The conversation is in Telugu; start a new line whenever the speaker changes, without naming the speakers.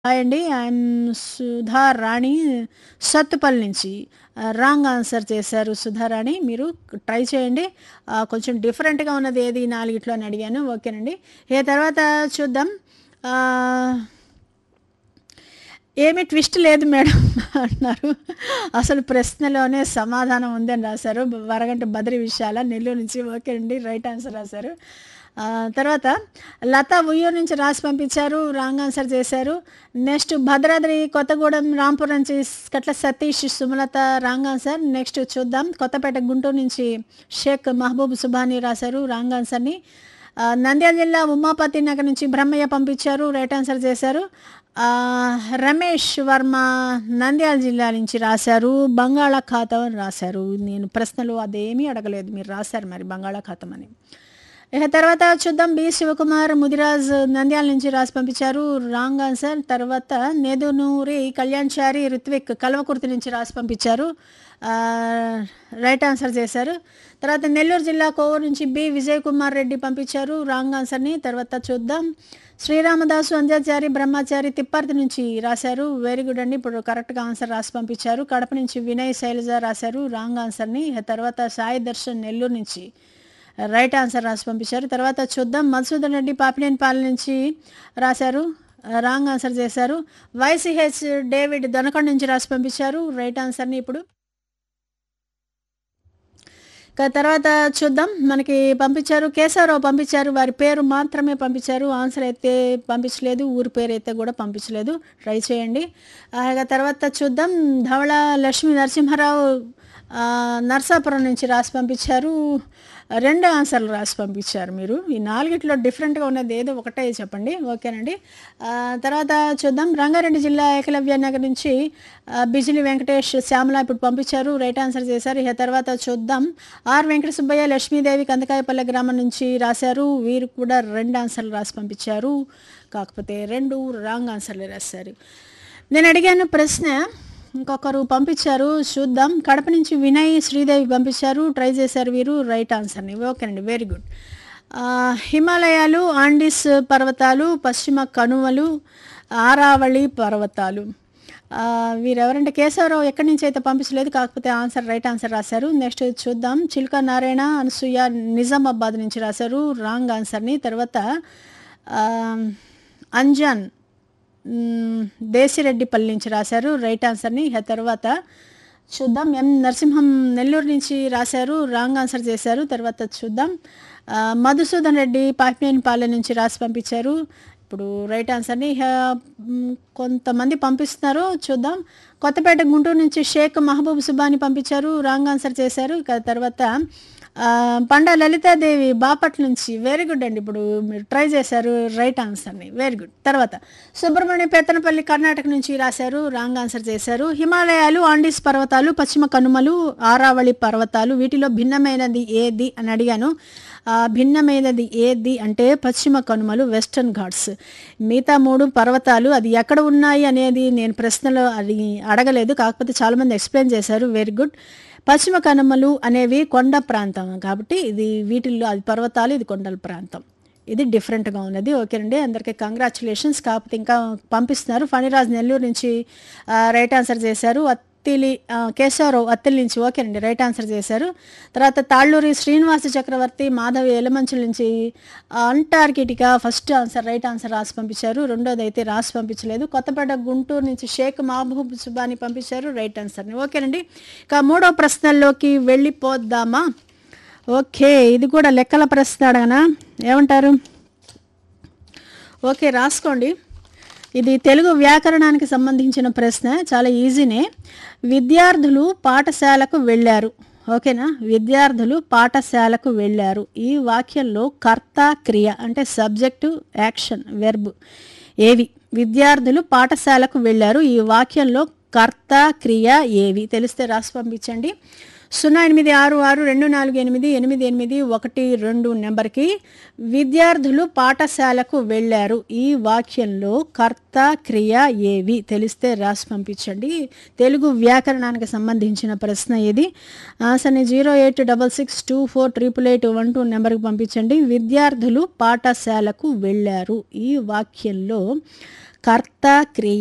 హాయ్ అండి. ఐయామ్ సుధా రాణి సత్తుపల్లి నుంచి. ఆహ్, రాంగ్ ఆన్సర్ చేశారు సుధారాణి. మీరు ట్రై చేయండి. ఆహ్, కొంచెం డిఫరెంట్‌గా ఉన్నది ఏది నాలుగిట్లో అని అడిగాను. ఓకేనండి. ఇక తర్వాత చూద్దాం. ఆహ్ ఏమి ట్విస్ట్ లేదు మేడం అంటున్నారు. అసలు ప్రశ్నలోనే సమాధానం ఉందని రాశారు. వరగంటి బద్రి విశాల నెల్లూరు నుంచి. ఓకే అండి. రైట్ ఆన్సర్ రాశారు. ఆహ్, తర్వాత లత ఉయ్యూరు నుంచి రాసి పంపించారు. రాంగ్ ఆన్సర్ చేశారు. నెక్స్ట్ భద్రాద్రి కొత్తగూడెం రాంపురం నుంచి Katla Satish, Sumalatha wrong answer. Next చూద్దాం. కొత్తపేట గుంటూరు నుంచి షేక్ మహబూబ్ సుబానీ రాశారు రాంగ్ ఆన్సర్‌ని. ఆహ్, నంద్యాల జిల్లా ఉమాపతి నగర్ నుంచి బ్రహ్మయ్య పంపించారు. రైట్ ఆన్సర్ చేశారు. ఆహ్, రమేష్ వర్మ నంద్యాల జిల్లా నుంచి రాశారు. బంగాళాఖాతం అని రాశారు. నేను ప్రశ్నలు అదేమీ అడగలేదు. మీరు రాశారు మరి బంగాళాఖాతం అని. ఇక తర్వాత చూద్దాం. బి. శివకుమార్ ముదిరాజ్ నంద్యాల నుంచి రాసి పంపించారు. Wrong answer. తర్వాత నేదునూరి కళ్యాణ్‌చారి రిత్విక్ కల్వకుర్తి నుంచి రాసి పంపించారు. ఆహ్, రైట్ ఆన్సర్ చేశారు. తర్వాత నెల్లూరు జిల్లా కోవూరు నుంచి బి. విజయ్ కుమార్ రెడ్డి పంపించారు. రాంగ్ ఆన్సర్‌ని. తర్వాత చూద్దాం. శ్రీరామదాసు అంజాచారి బ్రహ్మచారి తిప్పర్తి నుంచి రాశారు. వెరీ గుడ్ అండి. ఇప్పుడు కరెక్ట్‌గా ఆన్సర్ రాసి పంపించారు. కడప నుంచి వినయ్ శైలజ రాశారు. రాంగ్ ఆన్సర్‌ని. ఇక తర్వాత సాయి దర్శన్ నెల్లూరు నుంచి రైట్ ఆన్సర్ రాసి పంపించారు. తర్వాత చూద్దాం. మధుసూదన్ రెడ్డి పాపినేనిపాలెం నుంచి రాశారు. రాంగ్ ఆన్సర్ చేశారు. వైసీహెచ్ డేవిడ్ దొనకొండ నుంచి రాసి పంపించారు. రైట్ ఆన్సర్‌ని ఇప్పుడు ఇక తర్వాత చూద్దాం. మనకి పంపించారు. కేశవరావు పంపించారు. వారి పేరు మాత్రమే పంపించారు. ఆన్సర్ అయితే పంపించలేదు. ఊరి పేరైతే కూడా పంపించలేదు. ట్రై చేయండి. ఆహ్, ఇక తర్వాత చూద్దాం. ధవళ లక్ష్మీ నరసింహారావు ఆహ్, నరసాపురం నుంచి రాసి పంపించారు. 2 ఆన్సర్‌లు రాసి పంపించారు మీరు. ఈ నాలుగిట్లో డిఫరెంట్‌గా ఉన్నది ఏదో ఒకటే చెప్పండి. ఓకేనండి. ఆహ్, తర్వాత చూద్దాం. రంగారెడ్డి జిల్లా ఏకలవ్య నగర్ నుంచి ఆహ్, బిజిలి వెంకటేష్, శ్యామల ఇప్పుడు పంపించారు. రైట్ ఆన్సర్ చేశారు. ఇక తర్వాత చూద్దాం. ఆర్. వెంకట సుబ్బయ్య, లక్ష్మీదేవి కందకాయపల్లె గ్రామం నుంచి రాశారు. వీరు కూడా 2 ఆన్సర్‌లు రాసి పంపించారు. కాకపోతే 2 రాంగ్ ఆన్సర్‌లే రాశారు. నేను అడిగాను ప్రశ్న ఇంకొకరు పంపించారు. చూద్దాం. కడప నుంచి వినయ్, శ్రీదేవి పంపించారు. ట్రై చేశారు వీరు. రైట్ ఆన్సర్‌ని. ఓకేనండి. Very good. ఆహ్, హిమాలయాలు, ఆండీస్ పర్వతాలు, పశ్చిమ కనుమలు, ఆరావళి పర్వతాలు. ఆహ్, వీరెవరంటే కేశవరావు ఎక్కడి నుంచి అయితే పంపించలేదు. కాకపోతే ఆన్సర్ రైట్ ఆన్సర్ రాశారు. నెక్స్ట్ చూద్దాం. చిలుక నారాయణ, అనసూయ నిజామాబాద్ నుంచి రాశారు. రాంగ్ ఆన్సర్‌ని. తర్వాత ఆహ్, అంజాన్ హ్మ్. దేశిరెడ్డిపల్లి నుంచి రాశారు. రైట్ ఆన్సర్‌ని. ఇక తర్వాత చూద్దాం. ఎం. నరసింహం నెల్లూరు నుంచి రాశారు. రాంగ్ ఆన్సర్ చేశారు. తర్వాత చూద్దాం. ఆహ్, మధుసూదన్ రెడ్డి పాపినేనిపాలెం నుంచి రాసి పంపించారు. ఇప్పుడు రైట్ ఆన్సర్‌ని ఇహ హ్మ్. కొంతమంది పంపిస్తున్నారు. చూద్దాం. కొత్తపేట గుంటూరు నుంచి షేక్ మహబూబ్ సుబానీ పంపించారు. రాంగ్ ఆన్సర్ చేశారు. ఇక తర్వాత ఆహ్, పండా లలితాదేవి బాపట్ల నుంచి వెరీ గుడ్ అండి. ఇప్పుడు మీరు ట్రై చేశారు. రైట్ ఆన్సర్‌ని. Very good. తర్వాత సుబ్రహ్మణ్యం పెత్తనపల్లి కర్ణాటక నుంచి రాశారు. రాంగ్ ఆన్సర్ చేశారు. హిమాలయాలు, ఆండీస్ పర్వతాలు, పశ్చిమ కనుమలు, ఆరావళి పర్వతాలు వీటిలో భిన్నమైనది ఏది అని అడిగాను. ఆహ్, భిన్నమైనది ఏది అంటే పశ్చిమ కనుమలు వెస్టర్న్ ఘాట్స్. మిగతా 3 పర్వతాలు అది ఎక్కడ ఉన్నాయి అనేది నేను ప్రశ్నలో అది అడగలేదు. కాకపోతే చాలామంది ఎక్స్‌ప్లెయిన్ చేశారు. Very good. పశ్చిమ కనుమలు అనేవి కొండ ప్రాంతం కాబట్టి ఇది వీటిల్లో అది పర్వతాలు, ఇది కొండల ప్రాంతం. ఇది డిఫరెంట్‌గా ఉన్నది. ఓకేనండి. అందరికీ కంగ్రాచ్యులేషన్స్. కాకపోతే ఇంకా పంపిస్తున్నారు. ఫణిరాజ్ నెల్లూరు నుంచి ఆహ్, రైట్ ఆన్సర్ చేశారు. అత్తిలి ఆహ్, కేశవరావు అత్తిలి నుంచి ఓకేనండి. రైట్ ఆన్సర్ చేశారు. తర్వాత తాళ్ళూరి శ్రీనివాస చక్రవర్తి, మాధవి ఎలమంచిల నుంచి Antarctica first answer right answer రాసి పంపించారు. రెండోదైతే రాసి పంపించలేదు. కొత్తపేట గుంటూరు నుంచి షేక్ మహబూబ్ సుబానీ పంపించారు. రైట్ ఆన్సర్‌ని. ఓకేనండి. ఇక మూడో ప్రశ్నల్లోకి వెళ్ళిపోద్దామా? ఓకే. ఇది కూడా లెక్కల ప్రశ్న అడగనా? ఏమంటారు? ఓకే. రాసుకోండి. ఇది తెలుగు వ్యాకరణానికి సంబంధించిన ప్రశ్న. చాలా ఈజీనే. విద్యార్థులు పాఠశాలకు వెళ్లారు. ఓకేనా? విద్యార్థులు పాఠశాలకు వెళ్లారు. ఈ వాక్యంలో కర్త, క్రియ అంటే సబ్జెక్టు, యాక్షన్, వెర్బ్ ఏవి? విద్యార్థులు పాఠశాలకు వెళ్లారు. ఈ వాక్యంలో కర్త, క్రియ ఏవి? తెలిస్తే రాసి పంపించండి. 0862488812 నెంబర్‌కి విద్యార్థులు పాఠశాలకు వెళ్లారు. ఈ వాక్యంలో కర్త, క్రియ ఏవి? తెలిస్తే రాసి పంపించండి. తెలుగు వ్యాకరణానికి సంబంధించిన ప్రశ్న ఇది. ఆన్సర్‌ని 0866248812 నెంబర్‌కి పంపించండి. విద్యార్థులు పాఠశాలకు వెళ్లారు. ఈ వాక్యంలో కర్త క్రియ